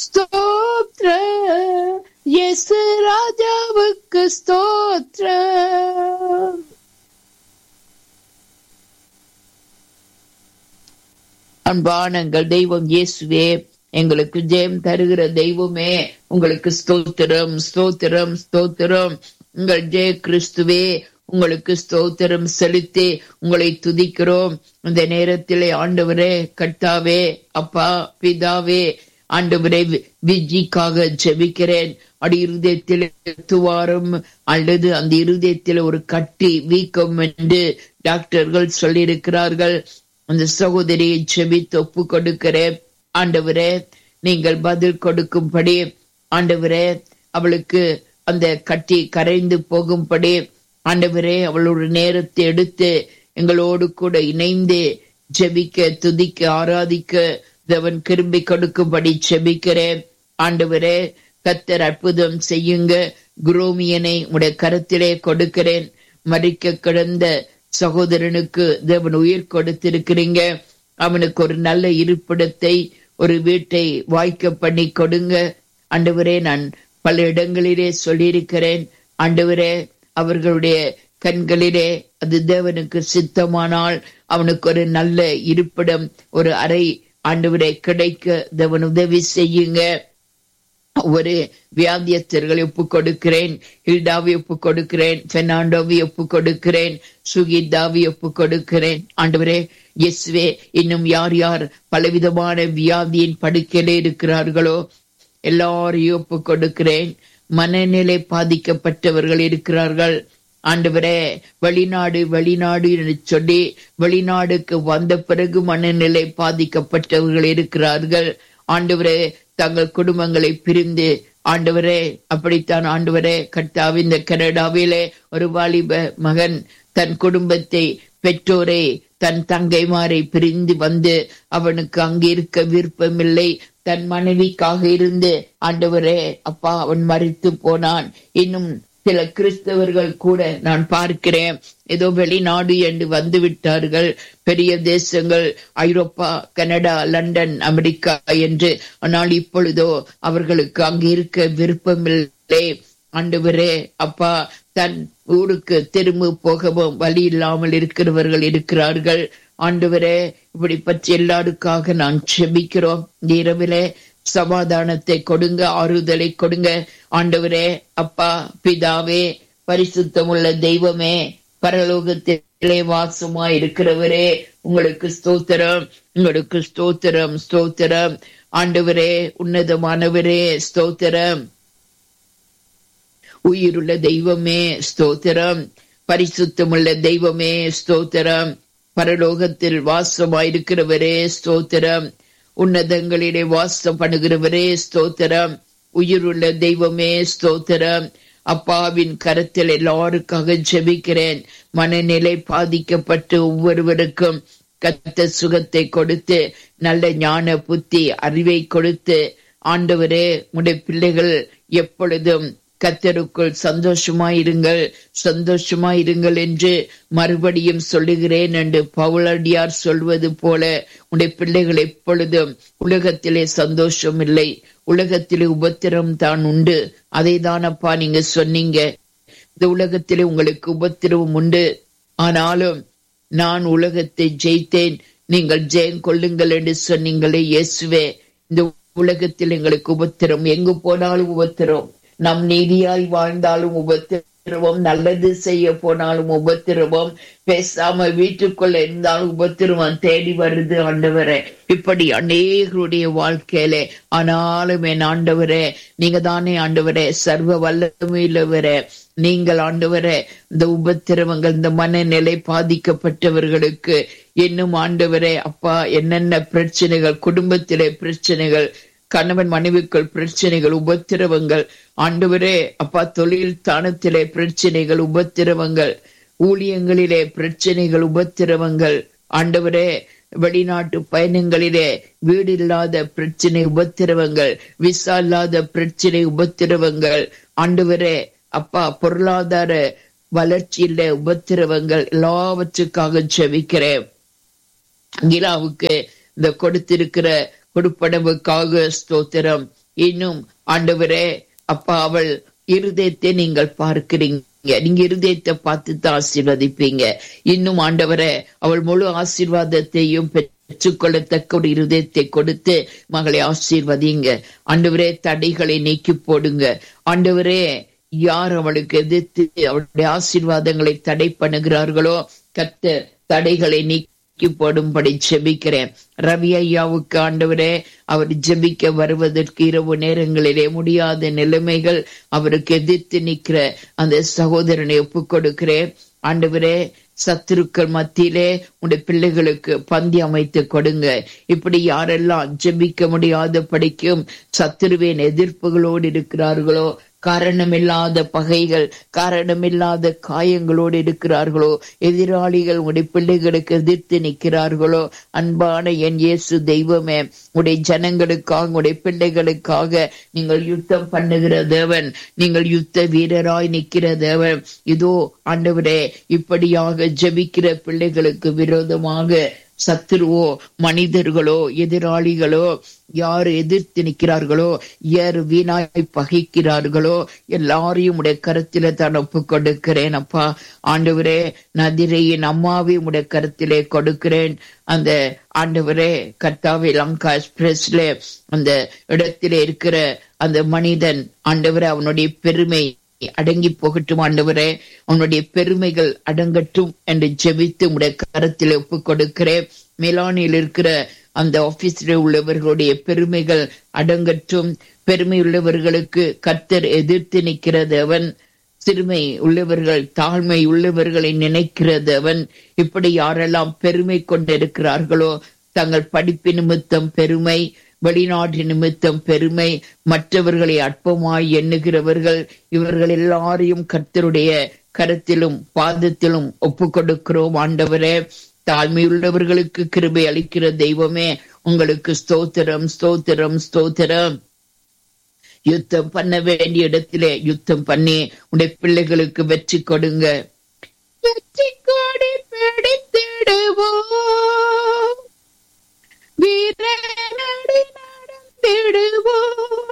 ஸ்தோத்ர இயேசு ராஜாவுக்கு ஸ்தோத்ர அன்பானங்கள் தெய்வம் இயேசுவே எங்களுக்கு ஜெயம் தருகிற தெய்வமே உங்களுக்கு ஸ்தோத்திரம் ஸ்தோத்திரம் ஸ்தோத்திரம் உங்கள் ஜெய கிறிஸ்துவே உங்களுக்கு ஸ்தோத்திரம் செலுத்தி உங்களை துதிக்கிறோம் இந்த நேரத்திலே ஆண்டவரே கர்த்தாவே அப்பா பிதாவே ஆண்டவரே விஜிக்காக ஜெபிக்கிறேன் அடி இருதயத்தில் துவாரம் அல்லது அந்த இருதயத்தில் ஒரு கட்டி வீக்கம் என்று டாக்டர்கள் சொல்லியிருக்கிறார்கள் அந்த சகோதரியை செபித்து ஒப்பு கொடுக்கிறேன் ஆண்டவரே நீங்கள் பதில் கொடுக்கும்படி ஆண்டவரே அவளுக்கு அந்த கட்டி கரைந்து போகும்படி ஆண்டவரே அவளோட நேரத்தை எடுத்து எங்களோடு கூட இணைந்து ஜெபிக்க துதிக்க ஆராதிக்க தேவன் கிரும்பி கொடுக்கும்படி செபிக்கிறேன் ஆண்டவரே கத்தர் அற்புதம் செய்யுங்க குரோமியனை உடைய கரத்திலே கொடுக்கிறேன் மறிக்க கிடந்த சகோதரனுக்கு தேவன் உயிர் கொடுத்திருக்கிறீங்க அவனுக்கு ஒரு நல்ல இருப்பிடத்தை ஒரு வீட்டை வாய்க்க பண்ணி கொடுங்க ஆண்டவரே நான் பல இடங்களிலே சொல்லியிருக்கிறேன் ஆண்டவரே அவர்களுடைய கண்களிலே அது தேவனுக்கு சித்தமானால் அவனுக்கு ஒரு நல்ல இருப்பிடம் ஒரு அறை ஆண்டவரே கிடைக்க தேவன் உதவி செய்யுங்க ஒரு வியாதியஸ்தர்களை ஒப்பு கொடுக்கிறேன் ஹில்டாவை ஒப்பு கொடுக்கிறேன் பெர்னாண்டோவை ஒப்பு கொடுக்கிறேன் சுகிதாவை ஒப்பு கொடுக்கிறேன் ஆண்டவரே எஸ்வே இன்னும் யார் யார் பலவிதமான வியாதியின் படுக்கையிலே இருக்கிறார்களோ எல்லாரையும் ஒப்பு கொடுக்கிறேன் மனநிலை பாதிக்கப்பட்டவர்கள் இருக்கிறார்கள் ஆண்டவரே வெளிநாடு வெளிநாடு என்று சொல்லி வெளிநாடுக்கு வந்த பிறகு மனநிலை பாதிக்கப்பட்டவர்கள் இருக்கிறார்கள் ஆண்டவரே தங்கள் குடும்பங்களை பிரிந்து ஆண்டவரே அப்படித்தான் ஆண்டவரே கர்த்தாവ് இந்த கனடாவிலே ஒரு வாலிப மகன் தன் குடும்பத்தை பெற்றோரை தன் தங்கைமாரை பிரிந்து வந்து அவனுக்கு அங்கே இருக்க விருப்பமில்லை தன் மனைவிக்காக இருந்து ஆண்டவரே அப்பா அவன் மறித்து போனான் இன்னும் சில கிறிஸ்தவர்கள் கூட நான் பார்க்கிறேன் ஏதோ வெளிநாடு என்று வந்து விட்டார்கள் பெரிய தேசங்கள் ஐரோப்பா கனடா லண்டன் அமெரிக்கா என்று ஆனால் இப்பொழுதோ அவர்களுக்கு அங்கு இருக்க விருப்பமில்லை ஆண்டவரே அப்பா தன் ஊருக்கு திரும்ப போகவும் வழி இல்லாமல் இருக்கிறவர்கள் இருக்கிறார்கள் ஆண்டவரே இப்படி பற்றி எல்லாருக்காக நான் செபிக்கிறோம் இந்த இரவிலே சமாதானத்தை கொடுங்க ஆறுதலை கொடுங்க ஆண்டவரே அப்பா பிதாவே பரிசுத்தமுள்ள தெய்வமே பரலோகத்திலே வாசமா இருக்கிறவரே உங்களுக்கு ஸ்தோத்திரம் உங்களுக்கு ஸ்தோத்திரம் ஸ்தோத்திரம் ஆண்டவரே உன்னதமானவரே ஸ்தோத்திரம் உயிருள்ள தெய்வமே ஸ்தோத்திரம் பரிசுத்தமுள்ள தெய்வமே ஸ்தோத்திரம் பரலோகத்தில் வாசமாயிருக்கிறவரே ஸ்தோத்திரம் உன்னதங்களிலே வாசம் பண்ணுகிறவரே ஸ்தோத்திரம் உயிருள்ள தெய்வமே ஸ்தோத்திரம் அப்பாவின் கரத்தில் எல்லாருக்காக ஜெபிக்கிறேன் மனநிலை பாதிக்கப்பட்டு ஒவ்வொருவருக்கும் கத்த சுகத்தை கொடுத்து நல்ல ஞான புத்தி அறிவை கொடுத்து ஆண்டவரே உடைய பிள்ளைகள் எப்பொழுதும் கத்தருக்குள் சந்தோஷமாயிருங்கள் சந்தோஷமாயிருங்கள் என்று மறுபடியும் சொல்லுகிறேன் என்று பவுலடியார் சொல்வது போல உடைய பிள்ளைகள் எப்பொழுதும் உலகத்திலே சந்தோஷம் இல்லை உலகத்திலே உபத்திரம் தான் உண்டு அதை தானப்பா நீங்க சொன்னீங்க இந்த உலகத்திலே உங்களுக்கு உபத்திரவம் உண்டு ஆனாலும் நான் உலகத்தை ஜெயித்தேன் நீங்கள் ஜெயம் கொள்ளுங்கள் என்று சொன்னீங்களே இயேசுவே இந்த உலகத்தில் எங்களுக்கு உபத்திரம் எங்கு போனாலும் உபத்திரம் நம் நீதியாய் வாழ்ந்தாலும் உபத்திரவம் நல்லது செய்ய போனாலும் உபத்திரவம் பேசாம வீட்டுக்குள்ள இருந்தாலும் உபத்திரவம் தேடி வருது ஆண்டவரே இப்படி அநேகருடைய வாழ்க்கையில ஆனாலும் என் ஆண்டவரே நீங்க தானே ஆண்டவரே சர்வ வல்லமையிலவரே நீங்கள் ஆண்டவரே இந்த உபத்திரவங்கள் இந்த மனநிலை பாதிக்கப்பட்டவர்களுக்கு இன்னும் ஆண்டவரே அப்பா என்னென்ன பிரச்சனைகள் குடும்பத்திலே பிரச்சனைகள் கணவன் மனைவிக்குள் பிரச்சனைகள் உபத்திரவங்கள் ஆண்டவரே அப்பா தொழில் தானத்திலே பிரச்சனைகள் உபத்திரவங்கள் ஊழியங்களிலே பிரச்சனைகள் உபத்திரவங்கள் ஆண்டவரே வெளிநாட்டு பயணங்களிலே வீடு இல்லாத பிரச்சனை உபத்திரவங்கள் விசா இல்லாத பிரச்சனை உபத்திரவங்கள் ஆண்டவரே அப்பா பொருளாதார வளர்ச்சியில உபத்திரவங்கள் எல்லாவற்றுக்காக ஜெபிக்கிறேன் அகிலாவுக்கு இந்த கொடுத்திருக்கிற கொடுப்பனவுக்காக ஸ்தோத்திரம் இன்னும் ஆண்டவரே அப்பா அவள் இருதயத்தை நீங்கள் பார்க்கிறீங்க நீங்க இருதயத்தை பார்த்து தான் ஆசீர்வதிப்பீங்க இன்னும் ஆண்டவரே அவள் முழு ஆசீர்வாதத்தையும் பெற்றுக்கொள்ளத்தக்க ஒரு இருதயத்தை கொடுத்து மகளை ஆசீர்வதிங்க ஆண்டவரே தடைகளை நீக்கி போடுங்க ஆண்டவரே யார் அவளுக்கு எதிர்த்து அவளுடைய ஆசீர்வாதங்களை தடை பண்ணுகிறார்களோ கத்த தடைகளை நீக்கி போடும்படி ஜெபிக்கிறேன் ரவி ஐயாவுக்கு ஆண்டவரே அவர் ஜெபிக்க வருவதற்கு இரவு நேரங்களிலே முடியாத நிலைமைகள் அவருக்கு எதிர்த்து நிக்கிற அந்த சகோதரனை ஒப்புக் கொடுக்கிறேன் ஆண்டவரே சத்துருக்கள் மத்தியிலே உடைய பிள்ளைகளுக்கு பந்தி அமைத்து கொடுங்க இப்படி யாரெல்லாம் ஜெபிக்க முடியாத படிக்கும் சத்துருவின் எதிர்ப்புகளோடு இருக்கிறார்களோ காரணமில்லாத பகைகள் காரணமில்லாத காயங்களோடு இருக்கிறார்களோ எதிராளிகள் உடைய பிள்ளைகளுக்கு எதிர்த்து நிற்கிறார்களோ அன்பான என் இயேசு தெய்வமே உடைய ஜனங்களுக்காக உடைய பிள்ளைகளுக்காக நீங்கள் யுத்தம் பண்ணுகிற தேவன் நீங்கள் யுத்த வீரராய் நிற்கிற தேவன் இதோ ஆண்டவரே இப்படியாக ஜெபிக்கிற பிள்ளைகளுக்கு விரோதமாக சத்துருவோ மனிதர்களோ எதிராளிகளோ யார் எதிர்த்து நிற்கிறார்களோ யார் வீணாய் பகைக்கிறார்களோ எல்லாரையும் உடைய கருத்தில தான் ஒப்பு கொடுக்கிறேன் அப்பா ஆண்டவரே நதிரையின் அம்மாவையும் உடைய கருத்திலே கொடுக்கிறேன் அந்த ஆண்டவரே கர்த்தாவே லங்கா எக்ஸ்பிரஸ்ல அந்த இடத்திலே இருக்கிற அந்த மனிதன் ஆண்டவரே அவனுடைய பெருமை அடங்கி போகட்டும் ஆண்டவரே அவனுடைய பெருமைகள் அடங்கட்டும் என்று ஜெபித்து உடைய கரத்தில் ஒப்பு கொடுக்கிறேன் மேலானில் இருக்கிற அந்த ஆபீஸ்ல உள்ளவர்களுடைய பெருமைகள் அடங்கட்டும் பெருமை உள்ளவர்களுக்கு கர்த்தர் எதிர்த்து நிற்கிறது அவன் சிறுமை உள்ளவர்கள் தாழ்மை உள்ளவர்களை நினைக்கிறது அவன் இப்படி யாரெல்லாம் பெருமை கொண்டிருக்கிறார்களோ தங்கள் படிப்பு நிமித்தம் பெருமை வெளிநாட்டு நிமித்தம் பெருமை மற்றவர்களை அற்பமாய் எண்ணுகிறவர்கள் இவர்கள் எல்லாரையும் கர்த்தருடைய கருத்திலும் பாதத்திலும் ஒப்பு கொடுக்கிறோம் ஆண்டவரே தாழ்மையுள்ளவர்களுக்கு கிருபை அளிக்கிற தெய்வமே உங்களுக்கு ஸ்தோத்திரம் ஸ்தோத்திரம் ஸ்தோத்திரம் யுத்தம் பண்ண வேண்டிய இடத்திலே யுத்தம் பண்ணி உடைய பிள்ளைகளுக்கு வெற்றி கொடுங்க வெற்றி கொடி பிடித்திடுவோம் வீரனடி நடந்திடுவோம்